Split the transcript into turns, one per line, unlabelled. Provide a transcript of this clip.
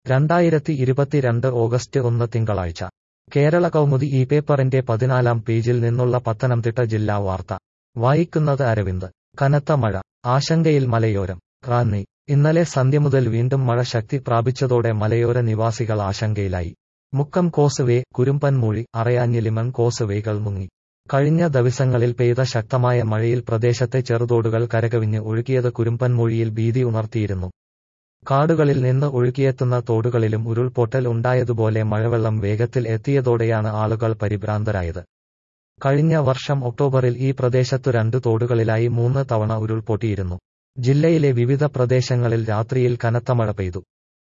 രണ്ടായിരത്തി ഇരുപത്തിരണ്ട് ഓഗസ്റ്റ് ഒന്ന് തിങ്കളാഴ്ച കേരള കൗമുദി ഈ പേപ്പറിന്റെ പതിനാലാം പേജിൽ നിന്നുള്ള പത്തനംതിട്ട ജില്ലാ വാർത്ത വായിക്കുന്നത് അരവിന്ദ് കനത്ത മഴ ആശങ്കയിൽ മലയോരം റാന്നി ഇന്നലെ സന്ധ്യ മുതൽ വീണ്ടും മഴ ശക്തി പ്രാപിച്ചതോടെ മലയോര നിവാസികൾ ആശങ്കയിലായി മുക്കം കോസുവേ കുരുമ്പൻമൂഴി അറയാഞ്ഞിലിമൺ കോസുവേകൾ മുങ്ങി കഴിഞ്ഞ ദിവസങ്ങളിൽ പെയ്ത ശക്തമായ മഴയിൽ പ്രദേശത്തെ ചെറുതോടുകൾ കരകവിഞ്ഞ് ഒഴുകിയത് കുരുമ്പൻമൂഴിയിൽ ഭീതി ഉണർത്തിയിരുന്നു കാടുകളിൽ നിന്ന് ഒഴുകിയെത്തുന്ന തോടുകളിലും ഉരുൾപൊട്ടൽ ഉണ്ടായതുപോലെ മഴവെള്ളം വേഗത്തിൽ എത്തിയതോടെയാണ് ആളുകൾ പരിഭ്രാന്തരായത് കഴിഞ്ഞ വർഷം ഒക്ടോബറിൽ ഈ പ്രദേശത്തു രണ്ട് തോടുകളിലായി മൂന്ന് തവണ ഉരുൾപൊട്ടിയിരുന്നു ജില്ലയിലെ വിവിധ പ്രദേശങ്ങളിൽ രാത്രിയിൽ കനത്ത മഴ പെയ്തു